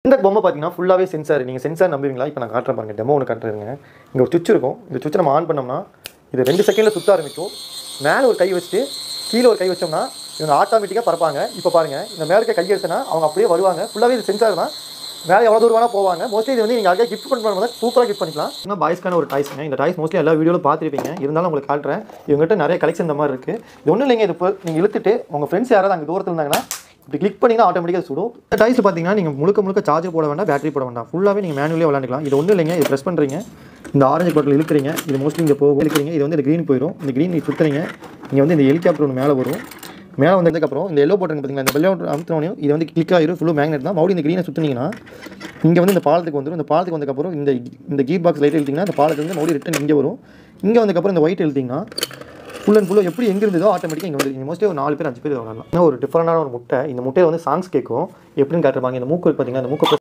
இந்த பொம்மை பார்த்தீங்கன்னா ஃபுல்லாகவே சென்சார் நீங்கள் சென்சார் நம்புவீங்களா இப்போ நான் காட்டுறேன் பாருங்க டெமோ ஒன்று காட்டுறேங்க இங்கே ஒரு சுவிட்ச் இருக்கும் இந்த சுவிட்ச் நம்ம ஆன் பண்ணோம்னா இது ரெண்டு செகண்டில் சுத்த ஆரம்பிக்கும் மேலே ஒரு கை வச்சுட்டு கீழே ஒரு கை வச்சோம்னா இவங்க ஆட்டோமேட்டிக்காக பறப்பாங்க இப்போ பாருங்கள் இந்த மேலே இருக்க கை எடுத்தனா அவங்க அப்படியே வருவாங்க ஃபுல்லாகவே இது சென்சார் தான் மேலே எவ்வளோ தூரம் வேணால் போவாங்க மோஸ்ட்லி இது வந்து நீங்கள் யாருக்கே கிஃப்ட் பண்ண போது சூப்பராக கிஃப்ட் பண்ணிக்கலாம் இன்னும் பாய்ஸ்க்கான ஒரு டாய்ஸ்ங்க இந்த டாய்ஸ் மோஸ்ட்லி எல்லா வீடியோவில் பார்த்துருப்பீங்க இருந்தாலும் உங்களுக்கு காட்டுறேன் இவங்ககிட்ட நிறைய கலெக்ஷன் இந்த மாதிரி இருக்குது இது ஒன்றும் இல்லைங்க இது இப்போ நீங்கள் இழுத்துட்டு உங்கள் ஃப்ரெண்ட்ஸ் யாராவது அங்கே தூரத்தில் இருந்தாங்கன்னா இப்படி கிளிக் பண்ணிங்கன்னா ஆட்டோமேட்டிக்காக சுடும் இந்த டாய்ஸ் பார்த்தீங்கன்னா நீங்கள் முழுக்க முழுக்க சார்ஜர் போட வேண்டாம் பேட்டரி போட வேண்டாம் ஃபுல்லாகவே நீங்கள் மேனுவலியாக விளாண்டுக்கலாம் இது ஒன்றும் இல்லைங்க இது ப்ரெஸ் பண்ணுறீங்க இந்த ஆரஞ்சு பட்டில் இழுக்கிறீங்க இது மோஸ்ட்லி இங்கே போகும் இழுக்கிறீங்க இது வந்து இந்த க்ரீன் போயிடும் இந்த க்ரீன் நீங்கள் சுற்றுறீங்க இங்கே வந்து இந்த ஹெலிகாப்டர் ஒன்று மேலே வரும் மேலே வந்ததுக்கப்புறம் இந்த எல்லோ போட்டுங்க பார்த்தீங்களா இந்த பெல்லோ அமுத்தினோனையும் இது வந்து கிளிக் ஆகிரும் ஃபுல்லு மேக்னெட் தான் மறுபடியும் இந்த க்ரீனை சுற்றுனீங்கன்னா இங்கே வந்து இந்த பாலத்துக்கு வந்துடும் இந்த பாலத்துக்கு வந்ததுக்கப்புறம் இந்த இந்த கீர் பாக்ஸ் லைட் எழுத்திங்கன்னா இந்த பாலத்துக்கு வந்து மறுபடியும் ரிட்டன் இங்கே வரும் இங்கே வந்ததுக்கப்புறம் இந்த ஒயிட் எழுத்திங்கன்னா ஃபுல் அண்ட் ஃபுல்லாக எப்படி எங்கே இருந்ததோ ஆட்டோமேட்டிக்காக இங்கே வந்து மோஸ்ட்லி ஒரு நாலு பேர் அஞ்சு பேர் விளாடலாம் இன்னும் ஒரு டிஃப்ரெண்டான ஒரு முட்டை இந்த முட்டையை வந்து சாங்ஸ் கேட்கும் எப்படின்னு காட்டுறாங்க இந்த மூக்கு பார்த்தீங்கன்னா இந்த மூக்கு